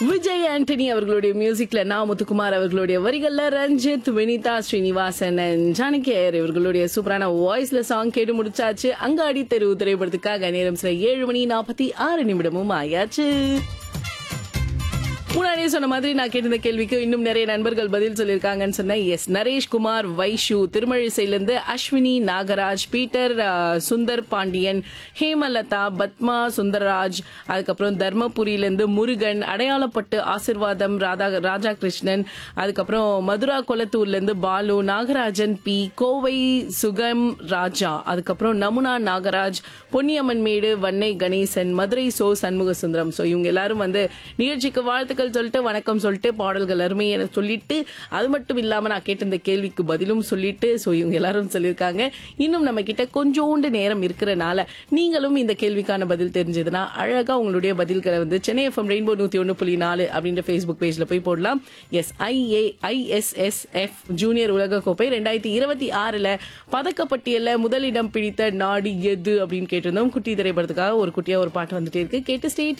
விஜய் ஆண்டனி அவர்களுடைய மியூசிக்ல நா முத்துக்குமார் அவர்களுடைய வரிகள்ல ரஞ்சித் வினிதா ஸ்ரீனிவாசன் and ஜானகி ஐயர் இவர்களுடைய சூப்பரான வாய்ஸ்ல சாங் கேட்டு முடிச்சாச்சு அங்காடி தெருவு திரைப்படத்துக்காக நேரம் சில ஏழு மணி நாற்பத்தி ஆறு நிமிடமும் ஆயாச்சு முன்னாடியே சொன்ன மாதிரி நான் கேட்டிருந்த கேள்விக்கு இன்னும் நிறைய நண்பர்கள் பதில் சொல்லியிருக்காங்கன்னு சொன்னேன் எஸ் நரேஷ் குமார் வைஷு திருமழிசையிலிருந்து அஸ்வினி நாகராஜ் பீட்டர் ஆ, சுந்தர் பாண்டியன் ஹேமலதா பத்மா சுந்தரராஜ் அதுக்கப்புறம் தர்மபுரியிலிருந்து முருகன் அடையாளப்பட்டு ஆசிர்வாதம் ராதா ராஜா கிருஷ்ணன் அதுக்கப்புறம் மதுரா கொளத்தூர்லேருந்து பாலு நாகராஜன் பி கோவை சுகம் ராஜா அதுக்கப்புறம் நமுனா நாகராஜ் பொன்னியம்மன் மேடு வன்னை கணேசன் மதுரை சோ சண்முக சுந்தரம் ஸோ இவங்க எல்லாரும் வந்து நிகழ்ச்சிக்கு வாழ்த்துக்கள் சொல்லிட்டு வணக்கம் சொல்லிட்டு பாடல்கள் அருமையை சொல்லிட்டு அது மட்டும் இல்லாம நான் கேட்ட இந்த கேள்விக்கு பதிலும் சொல்லிட்டு ஸோ இவங்க எல்லாரும் சொல்லியிருக்காங்க இன்னும் நம்ம கிட்ட கொஞ்சோண்டு நேரம் இருக்கிறனால நீங்களும் இந்த கேள்விக்கான பதில் தெரிஞ்சதுன்னா அழகா உங்களுடைய பதில்களை வந்து சென்னை எஃப்எம் ரெயின்போ நூத்தி ஒன்று புள்ளி நாலு அப்படின்ற ஃபேஸ்புக் பேஜ்ல போய் போடலாம் எஸ் ஐஏ ஐஎஸ்எஸ்எஃப் ஜூனியர் உலக கோப்பை ரெண்டாயிரத்தி இருபத்தி ஆறுல பதக்கப்பட்டியல்ல முதலிடம் பிடித்த நாடு எது அப்படின்னு கேட்டிருந்தோம் குட்டி திரைப்படத்துக்காக ஒரு குட்டியா ஒரு பாட்டு வந்துட்டே இருக்கு கேட்டு ஸ்டேட்